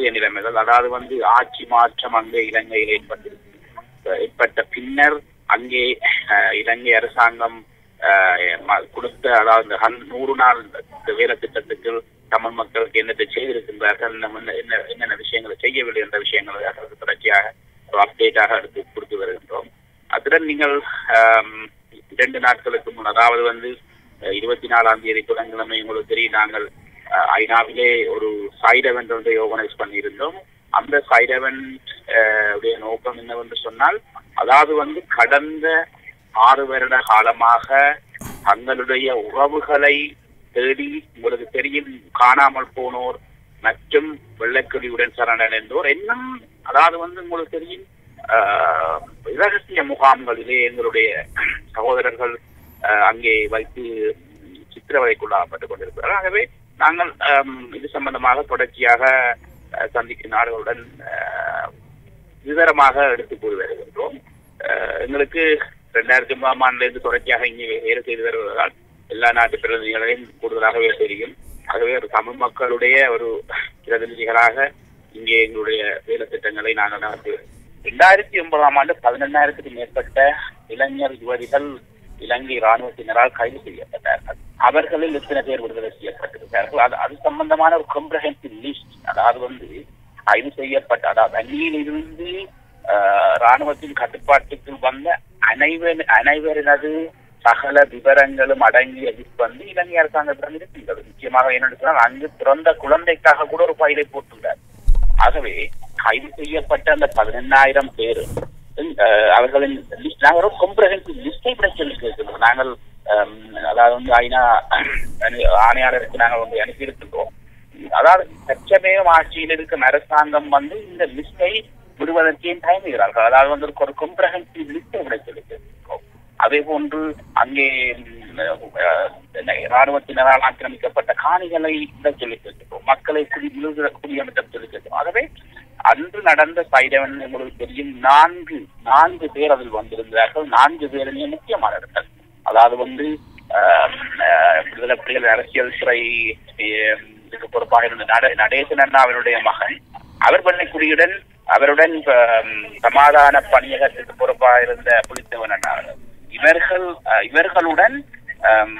தற்போதைய நிலைமைகள் அதாவது வந்து ஆட்சி மாற்றம் அங்கே இலங்கையில் ஏற்பட்டிருக்கு ஏற்பட்ட பின்னர் அங்கே அஹ், இலங்கை அரசாங்கம் அஹ், ம- கொடுத்த அதாவது இந்த ஹன்- நூறு நாள் இந்த வேலை திட்டத்துக்கு தமிழ் மக்களுக்கு என்னத்தை செய்திருக்கின்றார்கள் இன்னும் என்ன- என்ன- என்னென்ன விஷயங்களை செய்யவில்லை என்ற விஷயங்களை அதற்கு தொடர்ச்சியாக ஒரு அப்டேட்டாக எடுத்து கொடுத்து வருகின்றோம் அத்துடன் நீங்கள் ஆம், இரண்டு நாட்களுக்கு முன் அதாவது வந்து அஹ், இருபத்தி நாலாம் தேதி புதன்கிழமை உங்களுக்கு தெரியும் நாங்கள் அஹ், ஐநாவிலே ஒரு சைட் event ஒன்றை ஆர்கனைஸ் பண்ணியிருந்தோம் அந்த சைட் event, அஹ், உடைய நோக்கம் என்னவென்று சொன்னால் அதாவது வந்து கடந்த ஆறு வருட காலமாக தங்களுடைய உறவுகளை தேடி உங்களுக்கு தெரியும் காணாமல் போனோர் மற்றும் வெள்ளைக்கொடியுடன் சரணடைந்தோர் இன்னும் அதாவது வந்து உங்களுக்கு தெரியும் ஆஹ், இரகசிய முகாம்களிலே எங்களுடைய சகோதரர்கள் ஆஹ், அங்கே வைத்து சித்திரவதைக்குள்ளாகப்பட்டுக் கொண்டிருக்கிறார்கள் ஆகவே நாங்கள் ஆம், இது சம்பந்தமாக தொடர்ச்சியாக ஆஹ், சந்திக்கும் நாடுகளுடன் ஆஹ், விவரமாக எடுத்து கூறி வருகின்றோம் ஆஹ், எங்களுக்கு ரெண்டாயிரத்தி ஒன்பதாம் ஆண்டிலிருந்து தொடர்ச்சியாக இங்கே வேலை செய்து வருவதால் எல்லா நாட்டு பிரதிநிதிகளையும் கூடுதலாகவே தெரியும் ஆகவே ஒரு தமிழ் மக்களுடைய ஒரு பிரதிநிதிகளாக இங்கே எங்களுடைய வேலை திட்டங்களை நாங்கள் நடத்துவோம் ரெண்டாயிரத்தி ஒன்பதாம் ஆண்டு பதினெண்ணாயிரத்துக்கு மேற்பட்ட இளைஞர் யுவதிகள் இலங்கை ராணுவத்தினரால் கைது செய்யப்பட்டார்கள் அவர்களில் எத்தனை பேர் விடுதலை செய்யப்பட்டிருக்கிறார்கள் அது அது சம்பந்தமான ஒரு கம்ப்ரஹென்சிவ் லிஸ்ட் அதாவது வந்து கைது செய்யப்பட்ட அதாவது அந்நியில் இருந்து ஆஹ், ராணுவத்தின் கட்டுப்பாட்டுக்கு வந்த அனைவர் அனைவரினது சகல விவரங்களும் அடங்கிய லிஸ்ட் வந்து இலங்கை அரசாங்கத்திடம் இருக்கின்றது நிச்சயமாக என்னென்னு சொன்னால் அங்கு பிறந்த குழந்தைக்காக கூட ஒரு ஃபைலை போட்டுள்ளார் ஆகவே கைது செய்யப்பட்ட அந்த பதினெண்ணாயிரம் பேர் அஹ், அவர்களின் லிஸ்ட் நாங்கள் ஒரு கம்ப்ரஹென்சிவ் லிஸ்டை விட சொல்லி கேட்கிறோம் நாங்கள் அம், அதாவது வந்து ஐநா அணி- ஆணையாளருக்கு நாங்கள் வந்து அனுப்பியிருக்கின்றோம் அதாவது தற்சமயம் ஆட்சியில் இருக்கும் அரசாங்கம் வந்து இந்த லிஸ்டை விடுவதற்கே தயங்குகிறார்கள் அதாவது வந்து ஒரு கம்ப்ரஹென்சிவ் லிஸ்டை விட சொல்லி கேட்கிறோம் அதே போன்று அங்கே ம், அஹ், என்ன, ராணுவத்தினரால் ஆக்கிரமிக்கப்பட்ட காணிகளை விட சொல்லி கேட்கிறோம் மக்களை குடி முழுகிற குடியமர்த்த சொல்லி கேட்கிறோம் ஆகவே அன்று நடந்த சைடவன் உங்களுக்கு தெரியும் நான்கு நான்கு பேர் அதில் வந்திருந்தார்கள் நான்கு பேருமே முக்கியமானவர்கள் அதாவது வந்து ஆஹ், ஆஹ், விடுதலை புலிகள் அரசியல் துறை ஆஹ், இதுக்கு பொறுப்பாக இருந்த நட நடேசன் அண்ணா அவருடைய மகன் அவர் வெள்ளைக்குடியுடன் அவருடன் ஆஹ், சமாதான பணியகத்துக்கு பொறுப்பாக இருந்த புலித்தேவன் அண்ணா அவர்கள். இவர்கள் ஆஹ், இவர்களுடன் ஆம்,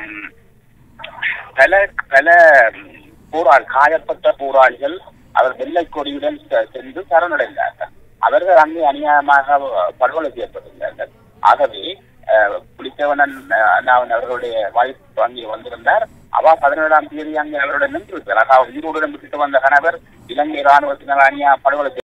பல பல போராள் காயப்பட்ட போராளிகள் அவர் வெள்ளை கொடியுடன் செ- சென்று சரணடைந்தார்கள் அவர்கள் அங்கே அநியாயமாக படுகொலை செய்யப்பட்டிருந்தார்கள் ஆகவே அஹ், புலித்தேவனன் அஹ், அண்ணாவன் அவர்களுடைய வாய்ப்பு அங்கே வந்திருந்தார் அவா பதினேழாம் தேதி அங்கே அவருடன் நின்றிருக்கிறார் அதாவது உயிரோடு விட்டுட்டு வந்த கணவர் இலங்கை ராணுவத்தினர் அநியா படுகொலை